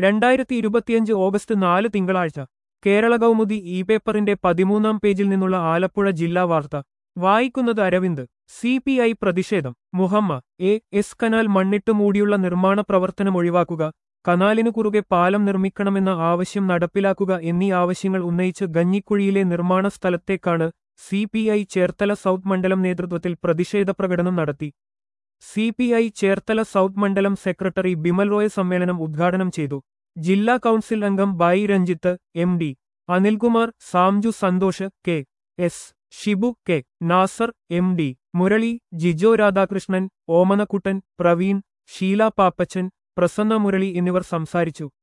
രണ്ടായിരത്തി ഇരുപത്തിയഞ്ച് ഓഗസ്റ്റ് നാല് തിങ്കളാഴ്ച കേരള കൗമുദി ഇ പേപ്പറിന്റെ പതിമൂന്നാം പേജിൽ നിന്നുള്ള ആലപ്പുഴ ജില്ലാ വാർത്ത വായിക്കുന്നത് അരവിന്ദ് സി പി ഐ പ്രതിഷേധം മുഹമ്മ എ എസ് കനാൽ മണ്ണിട്ട് മൂടിയുള്ള നിർമ്മാണ പ്രവർത്തനം ഒഴിവാക്കുക കനാലിനു കുറുകെ പാലം നിർമ്മിക്കണമെന്ന ആവശ്യം നടപ്പിലാക്കുക എന്നീ ആവശ്യങ്ങൾ ഉന്നയിച്ച് ഗഞ്ഞിക്കുഴിയിലെ നിർമ്മാണ സ്ഥലത്തേക്കാണ് C P I Cherthala south മണ്ഡലം നേതൃത്വത്തിൽ പ്രതിഷേധ പ്രകടനം നടത്തി C P I Cherthala south മണ്ഡലം സെക്രട്ടറി ബിമൽ റോയ് സമ്മേളനം ഉദ്ഘാടനം ചെയ്തു ജില്ലാ കൗൺസിൽ അംഗം ബായി Ranjith M D Anilkumar Samju Santhosh K S Shibu K Nasar M D Murali Jijo Radhakrishnan Omanakuttan Praveen Sheela Pappachan Prasanna Murali എന്നിവർ സംസാരിച്ചു